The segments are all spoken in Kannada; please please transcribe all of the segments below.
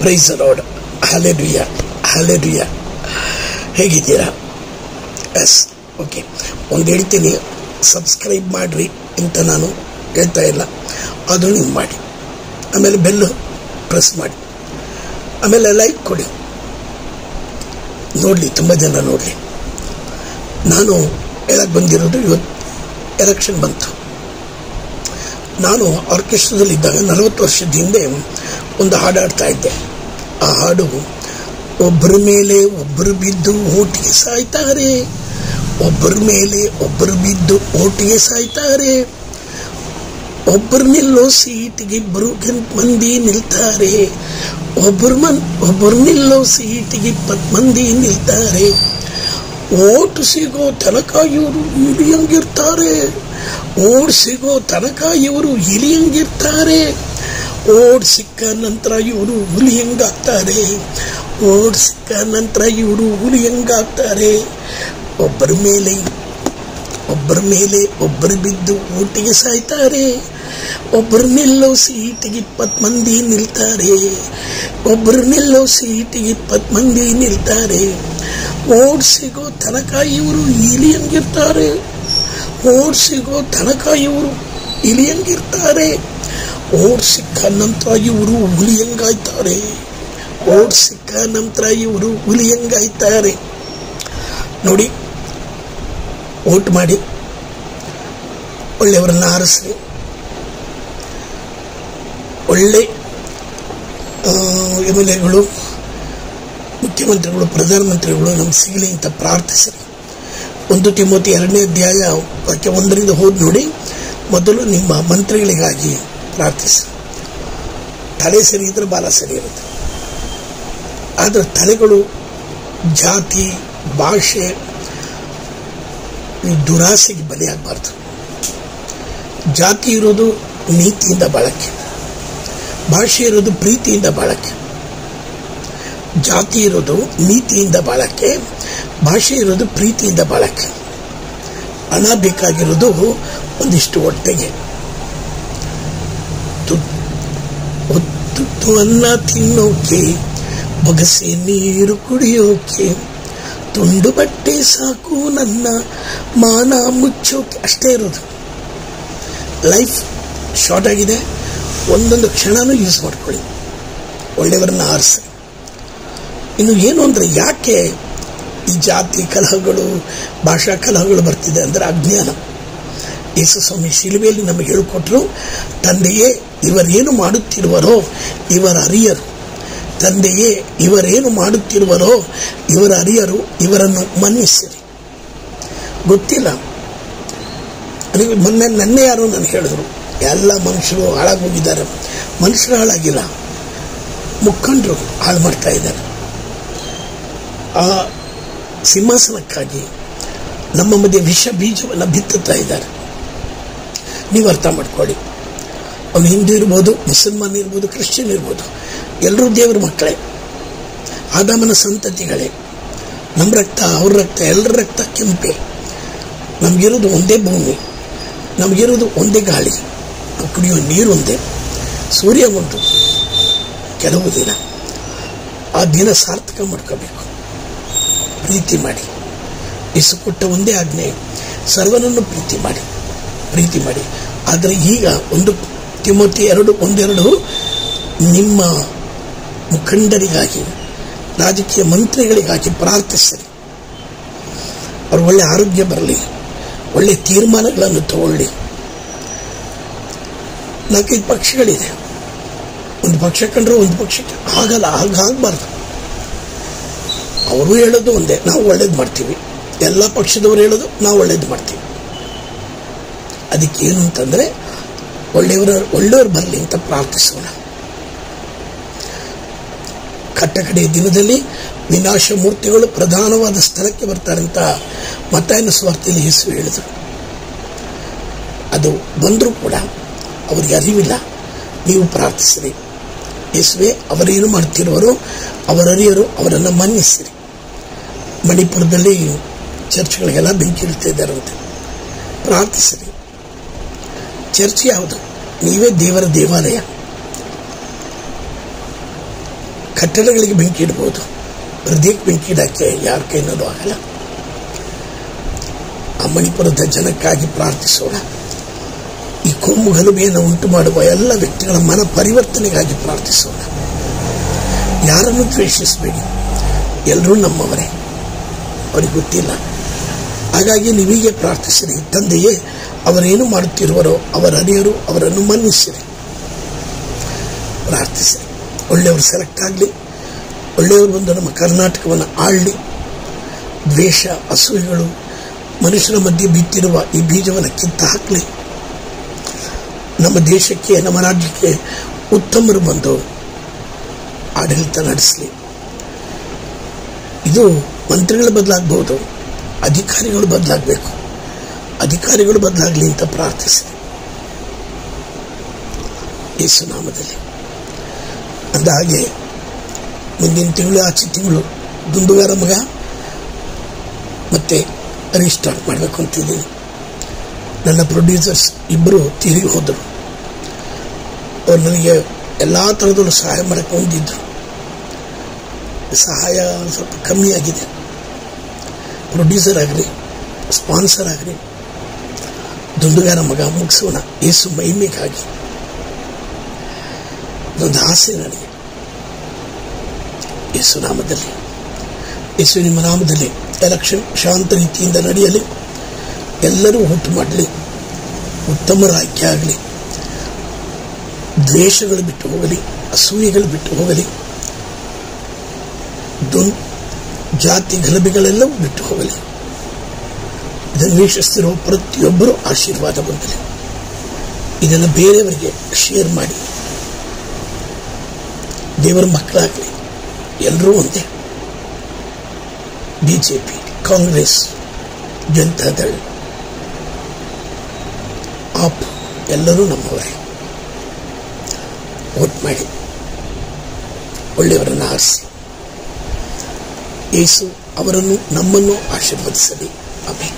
ಪ್ರೈಸ್ ಲಾರ್ಡ್ ಹಲೆಲುಯ್ಯ ಹಲೆಲುಯ್ಯ ಹೇಗಿದ್ದೀರಾ ಎಸ್ ಓಕೆ ಒಂದು ಹೇಳ್ತೀನಿ ಸಬ್ಸ್ಕ್ರೈಬ್ ಮಾಡಿರಿ ಅಂತ ನಾನು ಹೇಳ್ತಾ ಇಲ್ಲ ಅದು ನೀವು ಮಾಡಿ ಆಮೇಲೆ ಬೆಲ್ಲು ಪ್ರೆಸ್ ಮಾಡಿ ಆಮೇಲೆ ಲೈಕ್ ಕೊಡಿ ನೋಡಲಿ ತುಂಬ ಜನ ನೋಡಲಿ ನಾನು ಹೇಳಕ್ಕೆ ಬಂದಿರೋದು ಇವತ್ತು ಎಲೆಕ್ಷನ್ ಬಂತು ನಾನು ಆರ್ಕೆಸ್ಟ್ರಾದಲ್ಲಿದ್ದಾಗ ನಲವತ್ತು ವರ್ಷದ ಹಿಂದೆ ಒಂದು ಹಾಡು ಹಾಡ್ತಾ ಇದ್ದೆ ಆ ಹಾಡು ಒಬ್ಬರ ಮೇಲೆ ಒಬ್ಬರು ಬಿದ್ದು ಓಟಿಗೆ ಸಾಯ್ತಾರೆ ಒಬ್ಬರ ಮೇಲೆ ಒಬ್ಬರು ಬಿದ್ದು ಓಟಿಗೆ ಸಾಯ್ತಾರೆ ಒಬ್ಬರು ನಿಲ್ಲೋ ಸೀಟಿಗೆ ಇಬ್ಬರು ಮಂದಿ ನಿಲ್ತಾರೆ ಒಬ್ಬರು ಮನ್ ಒಬ್ಬರು ನಿಲ್ಲೋ ಸೀಟಿಗೆ ಇಪ್ಪತ್ತು ಮಂದಿ ನಿಲ್ತಾರೆ ಓಟ್ ಸಿಗೋ ತನಕ ಇವರು ಇಳಿಯಂಗಿರ್ತಾರೆ ಓಡ್ ಸಿಗೋ ತನಕ ಇವರು ಇಲಿಯಂಗಿರ್ತಾರೆ ಓಡ್ ಸಿಕ್ಕ ನಂತರ ಇವರು ಹುಲಿಯಂಗಾಗ್ತಾರೆ ಓಡ್ ಸಿಕ್ಕ ನಂತರ ಇವರು ಹುಲಿಯಂಗಾಗ್ತಾರೆ ಒಬ್ಬರ ಮೇಲೆ ಒಬ್ಬರ ಮೇಲೆ ಒಬ್ಬರು ಬಿದ್ದು ಊಟಿಗೆ ಸಾಯ್ತಾರೆ ಒಬ್ಬರು ನಿಲ್ಲೋ ಸೀಟಿಗೆ ಇಪ್ಪತ್ತು ಮಂದಿ ನಿಲ್ತಾರೆ ಒಬ್ಬರು ನಿಲ್ಲೋ ಸೀಟಿಗೆ ಇಪ್ಪತ್ತು ಮಂದಿ ನಿಲ್ತಾರೆ ಓಡ್ ಸಿಗೋ ತನಕ ಇವರು ಇಲಿಯಂಗಿರ್ತಾರೆ ಓಡ್ ಸಿಗೋ ತನಕ ಇವರು ಇಲಿಯಂಗಿರ್ತಾರೆ ಓಡ್ ಸಿಕ್ಕ ನಂತರ ಇವರು ಹುಲಿಯಂಗಾಯ್ತಾರೆ ಓಡ್ ಸಿಕ್ಕ ನಂತರ ಇವರು ಹುಲಿಯಂಗಾಯ್ತಾರೆ ನೋಡಿ ಓಟ್ ಮಾಡಿ ಒಳ್ಳೆಯವರನ್ನ ಆರಿಸ್ರಿ ಒಳ್ಳೆ ಎಮ್ ಎಲ್ ಎಗಳು ಮುಖ್ಯಮಂತ್ರಿಗಳು ಪ್ರಧಾನಮಂತ್ರಿಗಳು ನಮ್ಗೆ ಸಿಗಲಿ ಅಂತ ಪ್ರಾರ್ಥಿಸಿರಿ ಒಂದು ತಿಮೋತಿ ಎರಡನೇ ಅಧ್ಯಾಯ ವಾಕ್ಯ ಒಂದರಿಂದ ಹೋದ್ ನೋಡಿ ಮೊದಲು ನಿಮ್ಮ ಮಂತ್ರಿಗಳಿಗಾಗಿ ಪ್ರಾರ್ಥಿಸಿ ತಲೆ ಸರಿ ಇದ್ರೆ ಬಾಲ ಸರಿ ಇರುತ್ತೆ ಆದರೆ ತಲೆಗಳು ಜಾತಿ ಭಾಷೆ ಈ ದುರಾಸೆಗೆ ಬಲಿಯಾಗಬಾರ್ದು ಜಾತಿ ಇರೋದು ನೀತಿಯಿಂದ ಬಾಳಕ್ಕೆ ಭಾಷೆ ಇರೋದು ಪ್ರೀತಿಯಿಂದ ಬಾಳಕ್ಕೆ ಜಾತಿ ಇರೋದು ನೀತಿಯಿಂದ ಬಾಳಕ್ಕೆ ಭಾಷೆ ಇರೋದು ಪ್ರೀತಿಯಿಂದ ಬಾಳಕ್ಕೆ ಹಣ ಬೇಕಾಗಿರೋದು ಒಂದಿಷ್ಟು ಹೊಟ್ಟೆಗೆ ತುತ್ತು ಅನ್ನ ತಿನ್ನೋಕೆ ಬೊಗಸೆ ನೀರು ಕುಡಿಯೋಕೆ ತುಂಡು ಬಟ್ಟೆ ಸಾಕು ನನ್ನ ಮಾನ ಮುಚ್ಚೋಕೆ ಅಷ್ಟೇ ಇರೋದು ಲೈಫ್ ಶಾರ್ಟ್ ಆಗಿದೆ ಒಂದೊಂದು ಕ್ಷಣನೂ ಯೂಸ್ ಮಾಡ್ಕೊಳ್ಳಿ ಒಳ್ಳೆಯವರನ್ನ ಆರಿಸಿ ಇನ್ನು ಏನು ಅಂದರೆ ಯಾಕೆ ಈ ಜಾತಿ ಕಲಹಗಳು ಭಾಷಾ ಕಲಹಗಳು ಬರ್ತಿದೆ ಅಂದರೆ ಅಜ್ಞಾನ ಯೇಸು ಸ್ವಾಮಿ ಶಿಲುಬೆಯಲ್ಲಿ ನಮಗೆ ಹೇಳಿಕೊಟ್ರು ತಂದೆಯೇ ಇವರೇನು ಮಾಡುತ್ತಿರುವರೋ ಇವರ ಅರಿಯರು ತಂದೆಯೇ ಇವರೇನು ಮಾಡುತ್ತಿರುವರೋ ಇವರ ಅರಿಯರು ಇವರನ್ನು ಮನ್ನಿಸಿರಿ ಗೊತ್ತಿಲ್ಲ ನನಗೆ ಮೊನ್ನೆ ನನ್ನೆ ಯಾರೋ ನನಗೆ ಹೇಳಿದ್ರು ಎಲ್ಲ ಮನುಷ್ಯರು ಹಾಳಾಗೋಗಿದ್ದಾರೆ ಮನುಷ್ಯರು ಹಾಳಾಗಿಲ್ಲ ಮುಖಂಡರು ಹಾಳು ಮಾಡ್ತಾ ಇದ್ದಾರೆ ಆ ಸಿಂಹಾಸನಕ್ಕಾಗಿ ನಮ್ಮ ಮಧ್ಯೆ ವಿಷ ಬೀಜವನ್ನು ಬಿತ್ತುತ್ತಾ ಇದ್ದಾರೆ ನೀವು ಅರ್ಥ ಮಾಡ್ಕೊಳ್ಳಿ ಅವನು ಹಿಂದೂ ಇರ್ಬೋದು ಮುಸಲ್ಮಾನ್ ಇರ್ಬೋದು ಕ್ರಿಶ್ಚಿಯನ್ ಇರ್ಬೋದು ಎಲ್ಲರೂ ದೇವರ ಮಕ್ಕಳೇ ಆದಾಮನ ಸಂತತಿಗಳೇ ನಮ್ಮ ರಕ್ತ ಅವ್ರ ರಕ್ತ ಎಲ್ಲರ ರಕ್ತ ಕೆಂಪೆ ನಮಗಿರೋದು ಒಂದೇ ಭೂಮಿ ನಮಗಿರೋದು ಒಂದೇ ಗಾಳಿ ನಾವು ಕುಡಿಯೋ ನೀರು ಒಂದೇ ಸೂರ್ಯ ಒಂದು ಕೆಲವು ದಿನ ಆ ದಿನ ಸಾರ್ಥಕ ಮಾಡ್ಕೋಬೇಕು ಪ್ರೀತಿ ಮಾಡಿ ಇಸು ಕೊಟ್ಟ ಒಂದೇ ಆಜ್ಞೆ ಸರ್ವನನ್ನು ಪ್ರೀತಿ ಮಾಡಿ ಪ್ರೀತಿ ಮಾಡಿ ಆದರೆ ಈಗ ಒಂದು ತಿಮೋತಿ ಎರಡು ಒಂದೆರಡು ನಿಮ್ಮ ಮುಖಂಡರಿಗಾಗಿ ರಾಜಕೀಯ ಮಂತ್ರಿಗಳಿಗಾಗಿ ಪ್ರಾರ್ಥಿಸಿರಿ ಅವ್ರು ಒಳ್ಳೆ ಆರೋಗ್ಯ ಬರಲಿ ಒಳ್ಳೆ ತೀರ್ಮಾನಗಳನ್ನು ತಗೊಳ್ಳಿ ನಾಲ್ಕೈದು ಪಕ್ಷಗಳಿದೆ ಒಂದು ಪಕ್ಷ ಕಂಡ್ರೆ ಒಂದು ಪಕ್ಷಕ್ಕೆ ಆಗಲ್ಲ ಹಾಗಾಗಬಾರ್ದು ಅವರು ಹೇಳೋದು ಒಂದೇ ನಾವು ಒಳ್ಳೇದು ಮಾಡ್ತೀವಿ ಎಲ್ಲ ಪಕ್ಷದವರು ಹೇಳೋದು ನಾವು ಒಳ್ಳೇದು ಮಾಡ್ತೀವಿ ಅದಕ್ಕೇನು ಅಂತಂದರೆ ಒಳ್ಳೆಯವರ ಒಳ್ಳೆಯವರು ಬರಲಿ ಅಂತ ಪ್ರಾರ್ಥಿಸೋಣ ಕಟ್ಟಕಡೆಯ ದಿನದಲ್ಲಿ ವಿನಾಶ ಮೂರ್ತಿಗಳು ಪ್ರಧಾನವಾದ ಸ್ಥಳಕ್ಕೆ ಬರ್ತಾರೆ ಅಂತ ಮತಾಯನ ಸ್ವಾರ್ಥಿಯಲ್ಲಿ ಯೇಸು ಹೇಳಿದರು ಅದು ಬಂದರೂ ಕೂಡ ಅವರಿಗೆ ಅರಿವಿಲ್ಲ ನೀವು ಪ್ರಾರ್ಥಿಸಿರಿ ಯೇಸುವೆ ಅವರೇನು ಮಾಡ್ತಿರುವರೋ ಅವರರಿಯರು ಅವರನ್ನು ಮನ್ನಿಸಿರಿ ಮಣಿಪುರದಲ್ಲಿ ಚರ್ಚ್ಗಳಿಗೆಲ್ಲ ಬೆಂಕಿ ಇಡ್ತಾ ಇದ್ದಾರಂತೆ ಪ್ರಾರ್ಥಿಸಿರಿ ಚರ್ಚ್ ಯಾವುದು ನೀವೇ ದೇವರ ದೇವಾಲಯ ಕಟ್ಟಡಗಳಿಗೆ ಬೆಂಕಿ ಇಡ್ಬೋದು ಹೃದಯಕ್ಕೆ ಬೆಂಕಿ ಇಡಕ್ಕೆ ಯಾರ ಕೈನಲ್ಲೂ ಆಗಲ್ಲ ಆ ಮಣಿಪುರದ ಜನಕ್ಕಾಗಿ ಪ್ರಾರ್ಥಿಸೋಣ ಈ ಕೋಮು ಗಲಭೆಯನ್ನು ಉಂಟು ಮಾಡುವ ಎಲ್ಲ ವ್ಯಕ್ತಿಗಳ ಮನ ಪರಿವರ್ತನೆಗಾಗಿ ಪ್ರಾರ್ಥಿಸೋಣ ಯಾರನ್ನು ದ್ವೇಷಿಸಬೇಡಿ ಎಲ್ಲರೂ ನಮ್ಮವರೇ ಅವ್ರಿಗೆ ಗೊತ್ತಿಲ್ಲ ಹಾಗಾಗಿ ನೀವೀಗೆ ಪ್ರಾರ್ಥಿಸಿರಿ ತಂದೆಯೇ ಅವರೇನು ಮಾಡುತ್ತಿರುವರೋ ಅವರ ಅರಿಯರು ಅವರನ್ನು ಮನ್ನಿಸಿರಿ ಪ್ರಾರ್ಥಿಸಿರಿ ಒಳ್ಳೆಯವರು ಸೆಲೆಕ್ಟ್ ಆಗಲಿ ಒಳ್ಳೆಯವರು ಬಂದು ನಮ್ಮ ಕರ್ನಾಟಕವನ್ನು ಆಳಲಿ ದ್ವೇಷ ಅಸೂಯೆಗಳು ಮನುಷ್ಯರ ಮಧ್ಯೆ ಬಿತ್ತಿರುವ ಈ ಬೀಜವನ್ನು ಕಿತ್ತು ಹಾಕಲಿ ನಮ್ಮ ದೇಶಕ್ಕೆ ನಮ್ಮ ರಾಜ್ಯಕ್ಕೆ ಉತ್ತಮರು ಬಂದು ಆಡಳಿತ ನಡೆಸಲಿ ಇದು ಮಂತ್ರಿಗಳು ಬದಲಾಗಬಹುದು ಅಧಿಕಾರಿಗಳು ಬದಲಾಗಬೇಕು ಅಧಿಕಾರಿಗಳು ಬದಲಾಗಲಿ ಅಂತ ಪ್ರಾರ್ಥಿಸಿ ಯೇಸು ನಾಮದಲ್ಲಿ ಅಂದ ಹಾಗೆ ಮುಂದಿನ ತಿಂಗಳು ಆಚೆ ತಿಂಗಳು ದುಂದುಗಾರ ಮಗ ಮತ್ತೆ ರೀಸ್ಟಾರ್ಟ್ ಮಾಡಬೇಕು ಅಂತಿದ್ದೀನಿ ನನ್ನ ಪ್ರೊಡ್ಯೂಸರ್ಸ್ ಇಬ್ಬರು ತೀರಿ ಹೋದರು ಅವ್ರು ನನಗೆ ಎಲ್ಲ ಥರದಲ್ಲೂ ಸಹಾಯ ಮಾಡಕ್ಕೆ ಹೊಂದಿದ್ರು ಸಹಾಯ ಸ್ವಲ್ಪ ಕಮ್ಮಿ ಆಗಿದೆ ಪ್ರೊಡ್ಯೂಸರ್ ಆಗಲಿ ಸ್ಪಾನ್ಸರ್ ಆಗಲಿ ದುಂಡುಗಾರ ಮಗ ಮುಗಿಸೋಣ ಏಸು ಮಹಿಮೆಗಾಗಿ ಇದೊಂದು ಆಸೆ ನನಗೆ ಯೇಸು ನಾಮದಲ್ಲಿ ಯೇಸು ನಿಮ್ಮ ನಾಮದಲ್ಲಿ ಎಲೆಕ್ಷನ್ ಶಾಂತ ರೀತಿಯಿಂದ ನಡೆಯಲಿ ಎಲ್ಲರೂ ಹುಟ್ಟು ಮಾಡಲಿ ಉತ್ತಮರ ಆಯ್ಕೆ ಆಗಲಿ ದ್ವೇಷಗಳು ಬಿಟ್ಟು ಹೋಗಲಿ ಅಸೂಯೆಗಳು ಬಿಟ್ಟು ಹೋಗಲಿ ದುನ್ ಜಾತಿ ಗಲಭೆಗಳೆಲ್ಲವೂ ಬಿಟ್ಟು ಹೋಗಲಿ ಇದನ್ನು ವೀಕ್ಷಿಸ್ತಿರುವ ಪ್ರತಿಯೊಬ್ಬರೂ ಆಶೀರ್ವಾದ ಹೊಂದಲಿ ಇದನ್ನು ಬೇರೆಯವರಿಗೆ ಶೇರ್ ಮಾಡಿ ದೇವರ ಮಕ್ಕಳಾಗಲಿ ಎಲ್ಲರೂ ಒಂದೇ ಬಿಜೆಪಿ ಕಾಂಗ್ರೆಸ್ ಜನತಾದಳ ಆಪ್ ಎಲ್ಲರೂ ನಮ್ಮವರೇ ವೋಟ್ ಮಾಡಿ ಒಳ್ಳೆಯವರನ್ನು ಆರಿಸಿ ಯೇಸು ಅವರನ್ನು ನಮ್ಮನ್ನು ಆಶೀರ್ವದಿಸಲಿ ಆಮೇಲೆ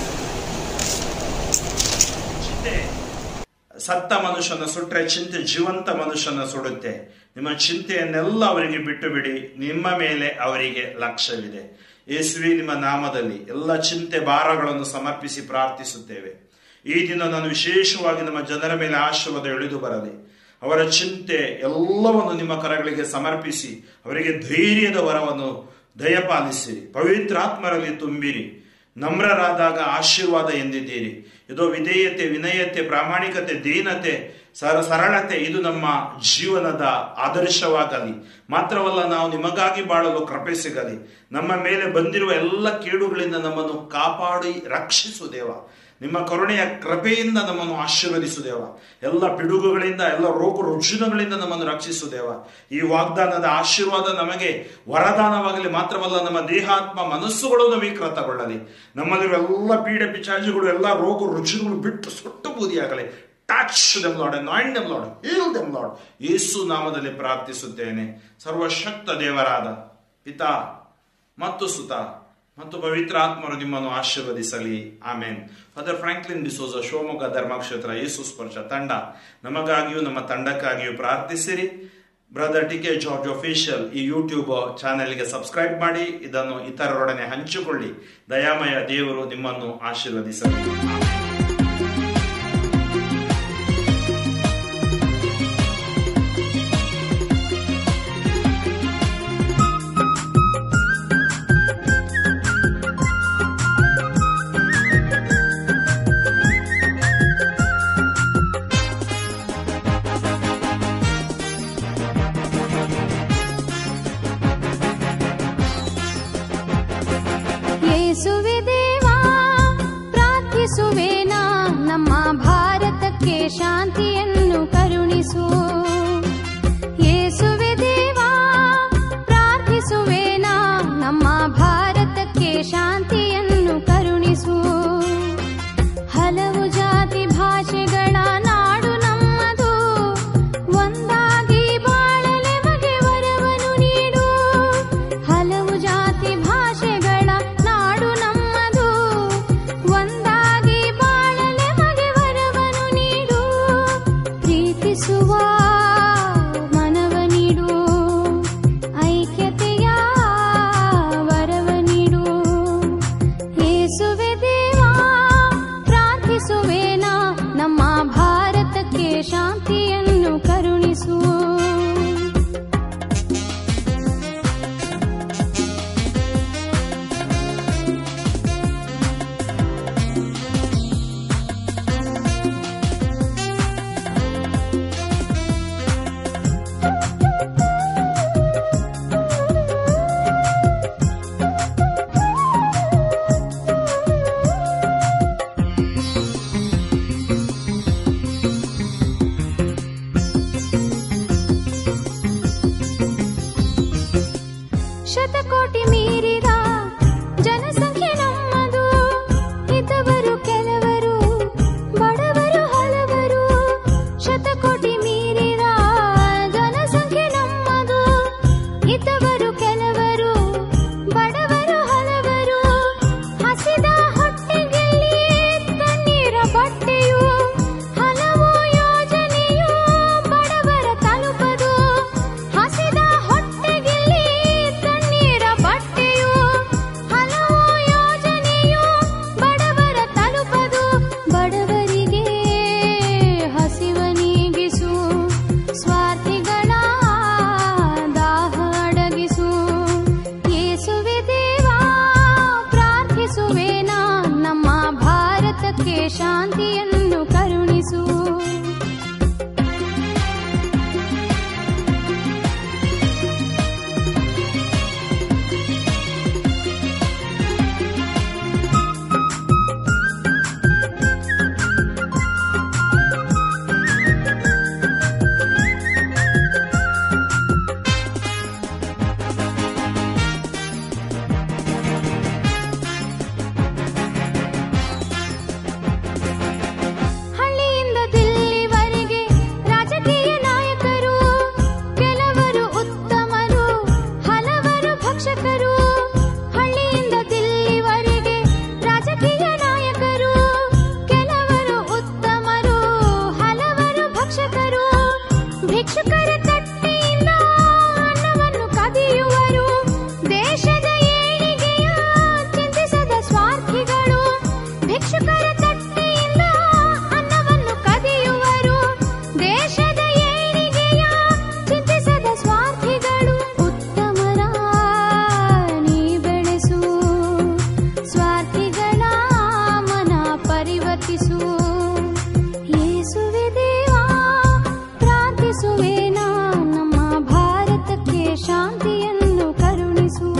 ಚಿಂತೆ ಸತ್ತ ಮನುಷ್ಯನ ಸುಟ್ರೆ ಚಿಂತೆ ಜೀವಂತ ಮನುಷ್ಯನ ಸುಡುತ್ತೆ ನಿಮ್ಮ ಚಿಂತೆಯನ್ನೆಲ್ಲ ಅವರಿಗೆ ಬಿಟ್ಟು ಬಿಡಿ ನಿಮ್ಮ ಮೇಲೆ ಅವರಿಗೆ ಲಕ್ಷ್ಯವಿದೆ ಯೇಸುವೆ ನಿಮ್ಮ ನಾಮದಲ್ಲಿ ಎಲ್ಲ ಚಿಂತೆ ಭಾರಗಳನ್ನು ಸಮರ್ಪಿಸಿ ಪ್ರಾರ್ಥಿಸುತ್ತೇವೆ ಈ ದಿನ ನಾನು ವಿಶೇಷವಾಗಿ ನಮ್ಮ ಜನರ ಮೇಲೆ ಆಶೀರ್ವಾದ ಇಳಿದು ಬರಲಿ ಅವರ ಚಿಂತೆ ಎಲ್ಲವನ್ನು ನಿಮ್ಮ ಕರಗಳಿಗೆ ಸಮರ್ಪಿಸಿ ಅವರಿಗೆ ಧೈರ್ಯದ ವರವನ್ನು ದಯಪಾಲಿಸಿರಿ ಪವಿತ್ರಾತ್ಮರಲ್ಲಿ ತುಂಬಿರಿ ನಮ್ರರಾದಾಗ ಆಶೀರ್ವಾದ ಎಂದಿದ್ದೀರಿ ಇದು ವಿಧೇಯತೆ ವಿನಯತೆ ಪ್ರಾಮಾಣಿಕತೆ ದೀನತೆ ಸರ ಸರಳತೆ ಇದು ನಮ್ಮ ಜೀವನದ ಆದರ್ಶವಾಗಲಿ ಮಾತ್ರವಲ್ಲ ನಾವು ನಿಮಗಾಗಿ ಬಾಳಲು ಕೃಪೆ ಸಿಗಲಿ ನಮ್ಮ ಮೇಲೆ ಬಂದಿರುವ ಎಲ್ಲ ಕೇಡುಗಳಿಂದ ನಮ್ಮನ್ನು ಕಾಪಾಡಿ ರಕ್ಷಿಸು ದೇವ ನಿಮ್ಮ ಕರುಣೆಯ ಕೃಪೆಯಿಂದ ನಮ್ಮನ್ನು ಆಶೀರ್ವದಿಸು ದೇವ ಎಲ್ಲ ಪಿಡುಗುಗಳಿಂದ ಎಲ್ಲ ರೋಗ ರುಜಿನಗಳಿಂದ ನಮ್ಮನ್ನು ರಕ್ಷಿಸು ದೇವ ಈ ವಾಗ್ದಾನದ ಆಶೀರ್ವಾದ ನಮಗೆ ವರದಾನವಾಗಲಿ ಮಾತ್ರವಲ್ಲ ನಮ್ಮ ದೇಹಾತ್ಮ ಮನಸ್ಸುಗಳು ನವೀಕೃತಗೊಳ್ಳಲಿ ನಮ್ಮಲ್ಲಿರುವ ಎಲ್ಲ ಪೀಡೆ ಪಿಚಾಜಿಗಳು ಎಲ್ಲ ರೋಗ ರುಜಿನಗಳು ಬಿಟ್ಟು ಸುಟ್ಟು ಬೂದಿಯಾಗಲಿ touch them lord anoint them lord heal them lord ಯೇಸು ನಾಮದಲ್ಲಿ ಪ್ರಾರ್ಥಿಸುತ್ತೇನೆ ಸರ್ವಶಕ್ತ ದೇವರಾದ ಪಿತಾ ಮತ್ತು ಸುತ ಮತ್ತು ಪವಿತ್ರ ಆತ್ಮರು ನಿಮ್ಮನ್ನು ಆಶೀರ್ವದಿಸಲಿ amen father Franklin D'Souza Shivamogga ಧರ್ಮಕ್ಷೇತ್ರ ಯೇಸು ಸ್ಪರ್ಶ ತಂಡ ನಮಗಾಗಿಯೂ ನಮ್ಮ ತಂಡಕ್ಕಾಗಿಯೂ ಪ್ರಾರ್ಥಿಸಿರಿ brother T K George official ಈ ಯೂಟ್ಯೂಬ್ ಚಾನೆಲ್ಗೆ ಸಬ್ಸ್ಕ್ರೈಬ್ ಮಾಡಿ ಇದನ್ನು ಇತರರೊಡನೆ ಹಂಚಿಕೊಳ್ಳಿ ದಯಾಮಯ ದೇವರು ನಿಮ್ಮನ್ನು ಆಶೀರ್ವದಿಸಲಿ ಆಮೆನ್. ಯೇಸುವೆ ದೇವಾ ಪ್ರಾರ್ಥಿಸುವೇನಾ ನಮ್ಮ ಭಾರತಕ್ಕೆ ಶಾಂತಿಯನ್ನು ಕರುಣಿಸು ಯೇಸುವೆ ದೇವಾ ಪ್ರಾರ್ಥಿಸುವೇನಾ ನಮ್ಮ ಭಾರತಕ್ಕೆ ಶಾಂತಿಯನ್ನು ಕರುಣಿಸು ಹಲವು ಜಾತಿ ಭಾಷೆಗಳ ನಾಡು ನಮ್ಮದು ಒಂದಾಗಿ ಬಾಳಲೆ ಮಗೆ ವರವನ್ನು ನೀಡು ಹಲವು ಜಾತಿ ಭಾಷೆಗಳ ನಾಡು ನಮ್ಮದು ಒಂದಾಗಿ ಬಾಳಲೆ ಮಗೆ ವರವನ್ನು ನೀಡು ಪ್ರೀತಿಸುವ ಭಾರತಕ್ಕೆ ಶಾಂತಿಯನ್ನು ಕರುಣಿಸು ಹಳ್ಳಿಯಿಂದ ದಿಲ್ಲಿವರೆಗೆ ರಾಜಕೀಯ ನಾಯಕರು ಕೆಲವರು ಉತ್ತಮರು ಹಲವರು ಭಕ್ಷಕರು ಹಳ್ಳಿಯಿಂದ ದಿಲ್ಲಿವರೆಗೆ ರಾಜಕೀಯ ನಾಯಕರು ಕೆಲವರು ಉತ್ತಮರು ಹಲವರು ಭಕ್ಷಕರು ಭಿಕ್ಷುಕರ ತಟ್ಟೆಯಿಂದ ಅನ್ನವನ್ನು ಕದಿಯುವರು ದೇಶದ ಏಳಿಗೆಯ ಚಿಂತಿಸದ ಸ್ವಾರ್ಥಿಗಳು ಭಿಕ್ಷುಕರ ತಟ್ಟೆಯಿಂದ ಅನ್ನವನ್ನು ಕದಿಯುವರು ದೇಶದ ಏಳಿಗೆಯ ಚಿಂತಿಸದ ಸ್ವಾರ್ಥಿಗಳು ಉತ್ತಮರ ನೀ ಬೆಳೆಸು ಸ್ವಾರ್ಥಿಗಳ ಮನ ಪರಿವರ್ತಿಸು ಯೇಸುವೆ ದೇವಾ ಪ್ರಾರ್ಥಿಸುವೇನ ನಮ್ಮ ಭಾರತಕ್ಕೆ ಶಾಂತಿಯನ್ನು ಕರುಣಿಸು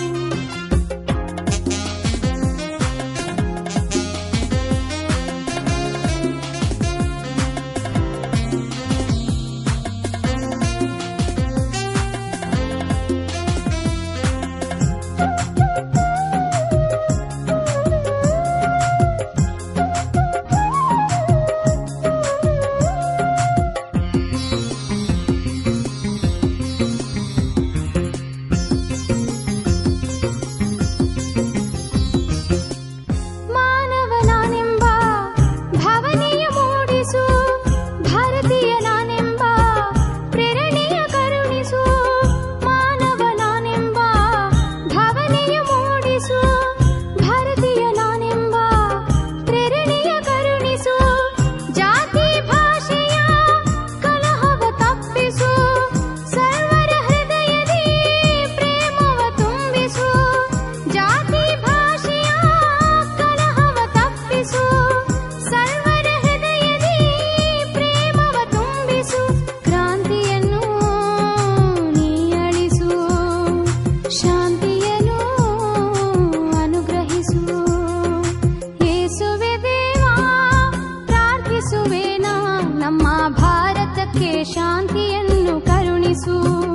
ಮಾನವನಾನೆಂಬ ಭಾವನೆಯ ಮೂಡಿಸು ಭಾರತೀಯ ನಾನೆಂಬ ಪ್ರೇರಣೆಯ ಕರುಣಿಸು ಮಾನವನಾನೆಂಬ ಭಾವನೆಯ ಮೂಡಿಸು ಭಾರತೀಯ ನಾನೆಂಬ ಪ್ರೇರಣೆಯ ಕರುಣಿಸು ಜಾತಿ ಭಾಷೆಯ ಕಲಹವ ತಪ್ಪಿಸು ಸರ್ವರ ಹೃದಯದಿ ಪ್ರೇಮವ ತುಂಬಿಸು ಜಾತಿ ಭಾಷೆಯ ಕಲಹವ ತಪ್ಪಿಸು ಸರ್ವರ ಹೃದಯದಿ ಪ್ರೇಮವ ತುಂಬಿಸು ಕ್ರಾಂತಿಯನ್ನು ನೀ ಅಳಿಸು ಶಾಂತಿಯನ್ನು ಅನುಗ್ರಹಿಸು ಯೇಸುವೆ ದೇವಾ ಪ್ರಾರ್ಥಿಸುವೇನ ನಮ್ಮ ಭಾರತಕ್ಕೆ ಶಾಂತಿಯನ್ನು ಕರುಣಿಸು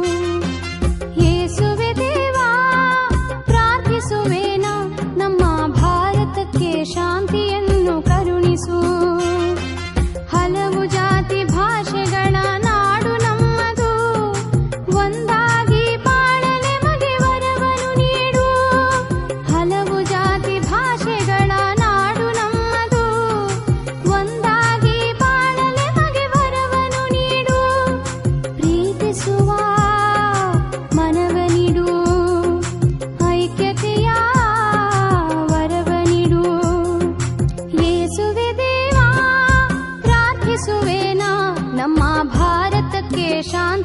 ಯೇಸುವೆ ದೇವಾ ಪ್ರಾರ್ಥಿಸುವೇನ ನಮ್ಮ ಭಾರತಕ್ಕೆ ಶಾಂತಿಯನ್ನು ಕರುಣಿಸು ಹಲವು ಜಾತಿ ಭಾಷೆಗಳ ನಾಡು ನಮ್ಮದು ಒಂದಾಗಿ ಬಾಳಲೆ ಮಗೆ ವರವನ್ನು ನೀಡು ಹಲವು ಜಾತಿ ಭಾಷೆಗಳ ನಾಡು ನಮ್ಮದು ಒಂದಾಗಿ ಬಾಳಲೆ ಮಗೆ ವರವನ್ನು ನೀಡು ಪ್ರೀತಿಸುವ ಮನವ ನೀಡು ಐಕ್ಯತೆಯ ವರವ ನೀಡು ಯೇಸುವೆ ದೇವಾ ಪ್ರಾರ್ಥಿಸುವೇನ ನಮ್ಮ ಭಾರತಕ್ಕೆ ಶಾಂತಿ